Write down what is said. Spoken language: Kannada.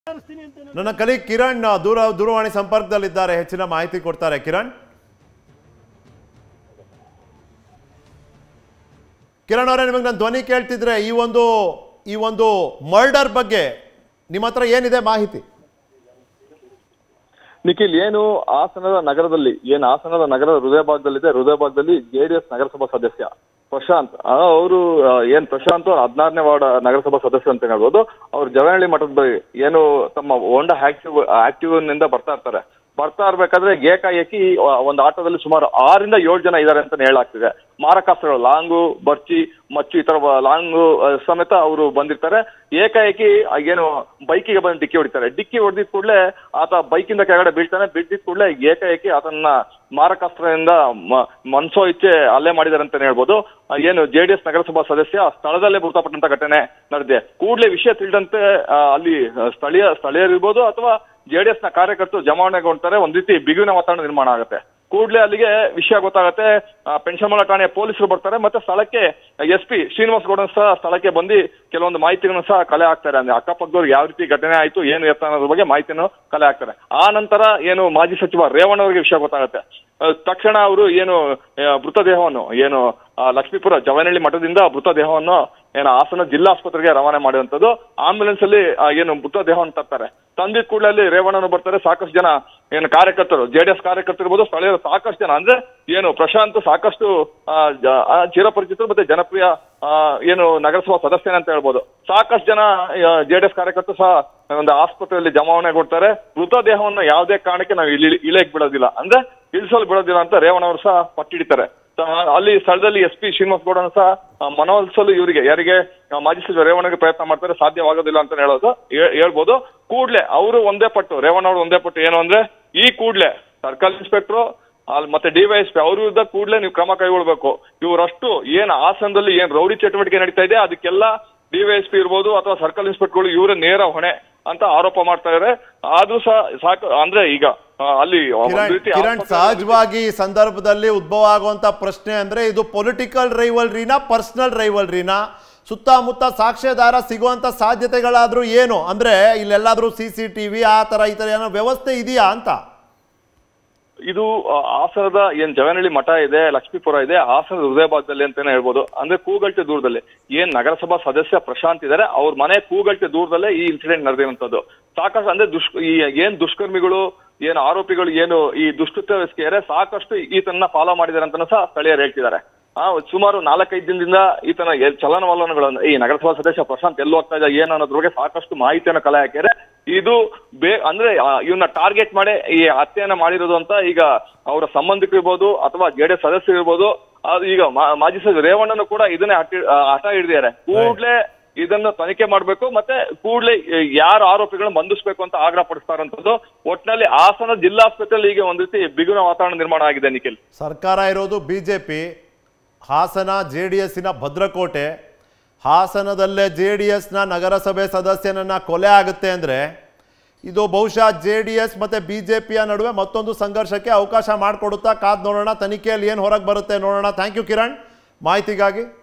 ನನ್ನ ಕಲಿ ಕಿರಣ್ ದೂರ ದೂರವಾಣಿ ಸಂಪರ್ಕದಲ್ಲಿದ್ದಾರೆ ಹೆಚ್ಚಿನ ಮಾಹಿತಿ ಕೊಡ್ತಾರೆ ಕಿರಣ್ ಕಿರಣ್ ಅವರೇ ನಿಮಗೆ ನಾನು ಧ್ವನಿ ಕೇಳ್ತಿದ್ರೆ ಈ ಒಂದು ಈ ಒಂದು ಮರ್ಡರ್ ಬಗ್ಗೆ ನಿಮ್ಮ ಹತ್ರ ಏನಿದೆ ಮಾಹಿತಿ ನಿಖಿಲ್ ಏನು ಹಾಸನದ ನಗರದಲ್ಲಿ ಏನು ಹಾಸನದ ನಗರದ ಹೃದಯ ಭಾಗದಲ್ಲಿದೆ ಹೃದಯ ಭಾಗದಲ್ಲಿ ಜೆಡಿಎಸ್ ನಗರಸಭಾ ಸದಸ್ಯ ಪ್ರಶಾಂತ್ ಅವರು ಏನ್ ಪ್ರಶಾಂತ್ ಅವ್ರು ಹದಿನಾರನೇ ವಾರ್ಡ್ ನಗರಸಭಾ ಸದಸ್ಯ ಅಂತ ಹೇಳ್ಬೋದು ಅವ್ರು ಜವನಹಳ್ಳಿ ಮಠದ ಬಳಿ ಏನು ತಮ್ಮ ಹೋಂಡಾ ಆಕ್ಟಿವ್ ಆಕ್ಟಿವ್ ನಿಂದ ಬರ್ತಾ ಇರ್ತಾರೆ ಬರ್ತಾ ಇರ್ಬೇಕಾದ್ರೆ ಏಕಾಏಕಿ ಆ, ಒಂದು ಆಟೋದಲ್ಲಿ ಸುಮಾರು ಆರಿಂದ ಏಳು ಜನ ಇದ್ದಾರೆ ಅಂತ ಹೇಳಾಗ್ತಿದೆ ಮಾರಕಾಸ್ತ್ರಗಳು ಲಾಂಗು ಬರ್ಚಿ ಮಚ್ಚು ಈ ತರ ಬ- ಲಾಂಗು ಆ, ಸಮೇತ ಅವರು ಬಂದಿರ್ತಾರೆ ಏಕಾಏಕಿ ಆ, ಏನು ಬೈಕಿಗೆ ಬಂದು ಡಿಕ್ಕಿ ಹೊಡಿತಾರೆ ಡಿಕ್ಕಿ ಹೊಡೆದಿದ ಕೂಡಲೇ ಆತ ಬೈಕಿಂದ ಕೆಳಗಡೆ ಬೀಳ್ತಾನೆ ಬೀಳ್ತಿದ ಕೂಡಲೇ ಏಕಾಏಕಿ ಆತನ ಮಾರಕಾಸ್ತ್ರದಿಂದ ಮ- ಮನ್ಸೋ ಇಚ್ಛೆ ಹಲ್ಲೆ ಮಾಡಿದ್ದಾರೆ ಅಂತ ಹೇಳ್ಬೋದು ಆ, ಏನು ಜೆಡಿಎಸ್ ನಗರಸಭಾ ಸದಸ್ಯ ಸ್ಥಳದಲ್ಲೇ ಮೃತಪಟ್ಟಂತ ಘಟನೆ ನಡೆದಿದೆ ಕೂಡಲೇ ವಿಷಯ ತಿಳಿದಂತೆ ಆ, ಅಲ್ಲಿ ಆ, ಸ್ಥಳೀಯ ಸ್ಥಳೀಯರಿರ್ಬೋದು ಅಥವಾ ಜೆಡಿಎಸ್ ನ ಕಾರ್ಯಕರ್ತರು ಜಮಾವಣೆಗೊಂಡ್ತಾರೆ ಒಂದ್ ರೀತಿ ಬಿಗುವಿನ ವಾತಾವರಣ ನಿರ್ಮಾಣ ಆಗುತ್ತೆ ಕೂಡಲೇ ಅಲ್ಲಿಗೆ ವಿಷಯ ಗೊತ್ತಾಗುತ್ತೆ ಆ, ಪೆನ್ಷನ್ಮಲ ಠಾಣೆಯ ಪೊಲೀಸರು ಬರ್ತಾರೆ ಮತ್ತೆ ಸ್ಥಳಕ್ಕೆ ಎಸ್ ಪಿ ಶ್ರೀನಿವಾಸ್ ಗೌಡ ಸಹ ಸ್ಥಳಕ್ಕೆ ಬಂದು ಕೆಲವೊಂದು ಮಾಹಿತಿಗಳನ್ನು ಸಹ ಕಲೆ ಹಾಕ್ತಾರೆ ಅಂದ್ರೆ ಅಕ್ಕಪಕ್ಕದವ್ರಿಗೆ ಯಾವ ರೀತಿ ಘಟನೆ ಆಯ್ತು ಏನು ಎತ್ತ ಅನ್ನೋದ್ರ ಬಗ್ಗೆ ಮಾಹಿತಿಯನ್ನು ಕಲೆ ಹಾಕ್ತಾರೆ ಆ ನಂತರ ಏನು ಮಾಜಿ ಸಚಿವ ರೇವಣ್ಣ ಅವರಿಗೆ ವಿಷಯ ಗೊತ್ತಾಗುತ್ತೆ ಆ, ತಕ್ಷಣ ಅವರು ಏನು ಆ, ಮೃತದೇಹವನ್ನು ಏನು ಆ, ಲಕ್ಷ್ಮೀಪುರ ಜವನಹಳ್ಳಿ ಮಠದಿಂದ ಮೃತದೇಹವನ್ನು ಏನು ಹಾಸನ ಜಿಲ್ಲಾ ಆಸ್ಪತ್ರೆಗೆ ರವಾನೆ ಮಾಡುವಂತದ್ದು ಆಂಬ್ಯುಲೆನ್ಸ್ ಅಲ್ಲಿ ಆ, ಏನು ಮೃತದೇಹವನ್ನು ತರ್ತಾರೆ ತಂದಿದ ಕೂಡಲೇ ಅಲ್ಲಿ ರೇವಣ್ಣನು ಬರ್ತಾರೆ ಸಾಕಷ್ಟು ಜನ ಏನು ಕಾರ್ಯಕರ್ತರು ಜೆಡಿಎಸ್ ಕಾರ್ಯಕರ್ತರು ಇರ್ಬೋದು ಸ್ಥಳೀಯರು ಸಾಕಷ್ಟು ಜನ ಅಂದ್ರೆ ಏನು ಪ್ರಶಾಂತ್ ಸಾಕಷ್ಟು ಆ, ಜ- ಆ, ಚಿರಪರಿಚಿತರು ಮತ್ತೆ ಜನಪ್ರಿಯ ಆ, ಏನು ನಗರಸಭಾ ಸದಸ್ಯನ ಅಂತ ಹೇಳ್ಬೋದು ಸಾಕಷ್ಟು ಜನ ಜೆಡಿಎಸ್ ಕಾರ್ಯಕರ್ತರು ಸಹ ಒಂದು ಆಸ್ಪತ್ರೆಯಲ್ಲಿ ಜಮಾವಣೆಗೊಳ್ತಾರೆ ಮೃತದೇಹವನ್ನು ಯಾವುದೇ ಕಾರಣಕ್ಕೆ ನಾವು ಇಳಿ ಇಳಿಯಕ್ ಬಿಡೋದಿಲ್ಲ ಅಂದ್ರೆ ಇಳಿಸಲು ಬಿಡೋದಿಲ್ಲ ಅಂತ ರೇವಣ್ಣ ಅವರು ಸಹ ಪಟ್ಟಿಡ್ತಾರೆ ತ- ಅಲ್ಲಿ ಸ್ಥಳದಲ್ಲಿ ಎಸ್ ಪಿ ಶ್ರೀನಿವಾಸ್ ಗೌಡನ ಸಹ ಆ, ಮನವೊಲಿಸಲು ಇವರಿಗೆ ಯಾರಿಗೆ ಆ, ಮಾಜಿ ಸಚಿವ ರೇವಣ್ಣಗೆ ಪ್ರಯತ್ನ ಮಾಡ್ತಾರೆ ಸಾಧ್ಯವಾಗೋದಿಲ್ಲ ಅಂತ ಹೇಳೋದು ಹೇ- ಹೇಳ್ಬೋದು ಕೂಡ್ಲೆ ಅವರು ಒಂದೇ ಪಟ್ಟು ರೇವಣ್ಣ ಅವರು ಒಂದೇ ಪಟ್ಟು ಏನು ಅಂದ್ರೆ ಈ ಕೂಡ್ಲೆ ಸರ್ಕಲ್ ಇನ್ಸ್ಪೆಕ್ಟರ್ ಅಲ್ಲಿ ಮತ್ತೆ ಡಿವೈಎಸ್ಪಿ ಅವ್ರ ವಿರುದ್ಧ ಕೂಡಲೇ ನೀವು ಕ್ರಮ ಕೈಗೊಳ್ಬೇಕು ಇವರಷ್ಟು ಏನ್ ಹಾಸನದಲ್ಲಿ ಏನ್ ರೌಡಿ ಚಟುವಟಿಕೆ ನಡೀತಾ ಇದೆ ಅದಕ್ಕೆಲ್ಲ ಡಿವೈಎಸ್ಪಿ ಇರ್ಬೋದು ಅಥವಾ ಸರ್ಕಲ್ ಇನ್ಸ್ಪೆಕ್ಟರ್ಗಳು ಇವರೇ ನೇರ ಹೊಣೆ ಅಂತ ಆರೋಪ ಮಾಡ್ತಾ ಇದಾರೆ ಆದ್ರೂ ಸಹ ಸಾಕು ಅಂದ್ರೆ ಈಗ ಆ, ಅಲ್ಲಿ ಒಂದ್ ಕಿರಣ್ ರೀತಿ ಕಿರಣ್ ಆಸ್ಪತ್ರೆ- ಸಹಜವಾಗಿ ಈ ಸಂದರ್ಭದಲ್ಲಿ ಉದ್ಭವ ಆಗುವಂತ ಪ್ರಶ್ನೆ ಅಂದ್ರೆ ಇದು ಪೊಲಿಟಿಕಲ್ ರೈವಲ್ರಿನಾ ಪರ್ಸನಲ್ ರೈವಲ್ರಿನಾ ಸುತ್ತಮುತ್ತ ಸಾಕ್ಷ್ಯಾಧಾರ ಸಿಗುವಂತ ಸಾಧ್ಯತೆಗಳಾದ್ರೂ ಏನು ಅಂದ್ರೆ ಇಲ್ಲೆಲ್ಲಾದ್ರೂ ಸಿ ಸಿ ಟಿವಿ ಆ ತರ ಈ ತರ ಏನೋ ವ್ಯವಸ್ಥೆ ಇದೆಯಾ ಅಂತ ಇದು ಆ, ಹಾಸನದ ಏನ್ ಜವನಹಳ್ಳಿ ಮಠ ಇದೆ ಲಕ್ಷ್ಮೀಪುರ ಇದೆ ಹಾಸನದ ಹೃದಯ ಭಾಗದಲ್ಲಿ ಅಂತಾನೆ ಹೇಳ್ಬೋದು ಅಂದ್ರೆ ಕೂಗಲ್ಟೆ ದೂರದಲ್ಲಿ ಏನ್ ನಗರಸಭಾ ಸದಸ್ಯ ಪ್ರಶಾಂತ್ ಇದಾರೆ ಅವ್ರ ಮನೆ ಕೂಗಲ್ಟೆ ದೂರದಲ್ಲೇ ಈ ಇನ್ಸಿಡೆಂಟ್ ನಡೆದಿರುವಂತದ್ದು ಸಾಕಷ್ಟು ಅಂದ್ರೆ ದುಷ್ ಈ ಏನ್ ದುಷ್ಕರ್ಮಿಗಳು ಏನು ಆರೋಪಿಗಳು ಏನು ಈ ದುಷ್ಕೃತ್ಯ ಎಸಗಿದ್ದಾರೆ ಸಾಕಷ್ಟು ಈತನ್ನ ಫಾಲೋ ಮಾಡಿದ್ದಾರೆ ಅಂತ ಸಹ ಸ್ಥಳೀಯರು ಹೇಳ್ತಿದ್ದಾರೆ ಆ ಸುಮಾರು ನಾಲ್ಕೈದು ದಿನದಿಂದ ಈತನ ಎ- ಚಲನವಲನಗಳನ್ನು ಈ ನಗರಸಭಾ ಸದಸ್ಯ ಪ್ರಶಾಂತ್ ಎಲ್ಲಿ ಹೋಗ್ತಾ ಇದ್ದ ಏನು ಅನ್ನೋದ್ರ ಬಗ್ಗೆ ಸಾಕಷ್ಟು ಮಾಹಿತಿಯನ್ನು ಕಲೆ ಹಾಕಿದ್ದಾರೆ ಇದು ಬೇ ಅಂದ್ರೆ ಆ, ಇವನ್ನ ಟಾರ್ಗೆಟ್ ಮಾಡಿ ಈ ಹತ್ಯೆಯನ್ನ ಮಾಡಿರೋದು ಅಂತ ಈಗ ಅವರ ಸಂಬಂಧಿಕರು ಇರ್ಬೋದು ಅಥವಾ ಜೆಡಿಎಸ್ ಸದಸ್ಯರು ಇರ್ಬೋದು ಅದು ಈಗ ಮಾ- ಮಾಜಿ ಸಚಿವ ರೇವಣ್ಣನು ಕೂಡ ಇದನ್ನೇ ಹಟ್ಟಿ- ಆ, ಹಠ ಹಿಡಿದಿದ್ದಾರೆ ಕೂಡ್ಲೆ ಇದನ್ನು ತನಿಖೆ ಮಾಡಬೇಕು ಮತ್ತೆ ಕೂಡಲೇ ಯಾರು ಆರೋಪಿಗಳನ್ನು ಬಂಧಿಸಬೇಕು ಅಂತ ಆಗ್ರಹ ಪಡಿಸ್ತಾ ಇರುವಂತದ್ದು ಒಟ್ಟಿನಲ್ಲಿ ಹಾಸನ ಜಿಲ್ಲಾಸ್ಪತ್ರೆಯಲ್ಲಿ ಈಗ ಒಂದ್ ರೀತಿ ಬಿಗುನ ವಾತಾವರಣ ನಿರ್ಮಾಣ ಆಗಿದೆ ನಿಖಿಲ್ ಸರ್ಕಾರ ಇರೋದು B J P Hassan J D ಎಸ್ಸಿನ ಭದ್ರಕೋಟೆ ಹಾಸನದಲ್ಲೇ ಜೆ ಡಿ ಎಸ್ನ ನಗರಸಭೆ ಸದಸ್ಯನನ್ನ ಕೊಲೆ ಆಗುತ್ತೆ ಅಂದರೆ ಇದು ಬಹುಶಃ ಜೆ ಡಿ ಎಸ್ ಮತ್ತು ಬಿ ಜೆ ಪಿಯ ನಡುವೆ ಮತ್ತೊಂದು ಸಂಘರ್ಷಕ್ಕೆ ಅವಕಾಶ ಮಾಡಿಕೊಡುತ್ತಾ ಕಾದ್ ನೋಡೋಣ ತನಿಖೆಯಲ್ಲಿ ಏನು ಹೊರಗೆ ಬರುತ್ತೆ ನೋಡೋಣ ಥ್ಯಾಂಕ್ ಯು ಕಿರಣ್ ಮಾಹಿತಿಗಾಗಿ